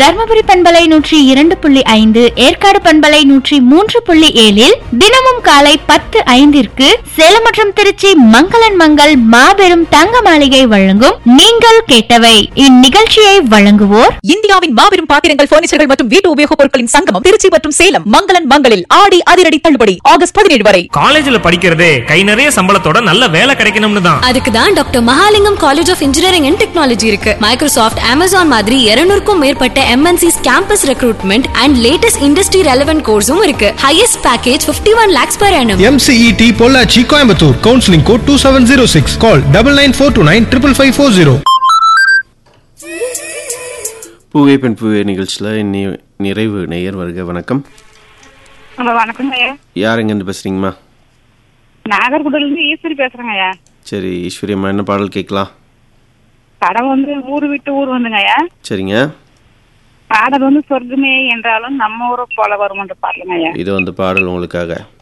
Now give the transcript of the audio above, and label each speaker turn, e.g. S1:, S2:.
S1: தர்மபுரி பண்பலை நூற்றி இரண்டு புள்ளி ஐந்து ஏற்காடு பண்பலை நூற்றி மூன்று புள்ளி ஏழில் தினமும் காலை பத்து ஐந்திற்கு சேலம் மற்றும் திருச்சி மங்களன் மங்கள் மாபெரும் தங்க மாளிகை வழங்கும் நீங்கள் கேட்டவை இந்நிகழ்ச்சியை வழங்குவோர்
S2: இந்தியாவின் மாபெரும் பாத்திரங்கள் பர்னிச்சர்கள் மற்றும் வீட்டு உபயோகப் பொருட்களின் சங்கமம் திருச்சி மற்றும் சேலம் மங்களன் மங்களில் ஆடி அதிரடி தள்ளுபடி ஆகஸ்ட் பதினேழு வரை
S3: காலேஜ்ல படிக்கிறதே கை நிறைய சம்பளத்தோட நல்ல வேலை கிடைக்கணும்னு தான்
S4: அதுக்கு தான் doctor Mahalingam college of engineering and technology இருக்கு மைக்ரோசாஃப்ட் அமேசான் மாதிரி 200க்கும் மேற்பட்ட MNCs campus recruitment and latest industry relevant கோர்ஸும் இருக்கு highest package 51 one lakhs per annum
S5: MCET Pollachi Coimbatore counselling code two seven zero six call double nine four two nine triple five four zero
S6: பூவே பெண் பூவே நிகழ்ச்சியில் இன்னி நிறைவு நேயர் வருக வணக்கம்
S7: ஹலோ வணக்கங்க ஐயா
S6: யார் எங்கேருந்து பேசுகிறீங்கம்மா
S7: நாகர்கோவில இருந்து ஈஸ்வரி பேசுறேங்க ஐயா
S6: சரி ஈஸ்வரியம்மா என்ன பாடல் கேட்கலாம்
S7: படம் வந்து ஊர் விட்டு ஊர் வந்துங்க ஐயா
S6: சரிங்க
S7: பாடல் வந்து சொர்க்கமே என்றாலும் நம்ம ஊரை போல வரும்ன்ற பாடலுங்க ஐயா
S6: இது வந்து பாடல் உங்களுக்காக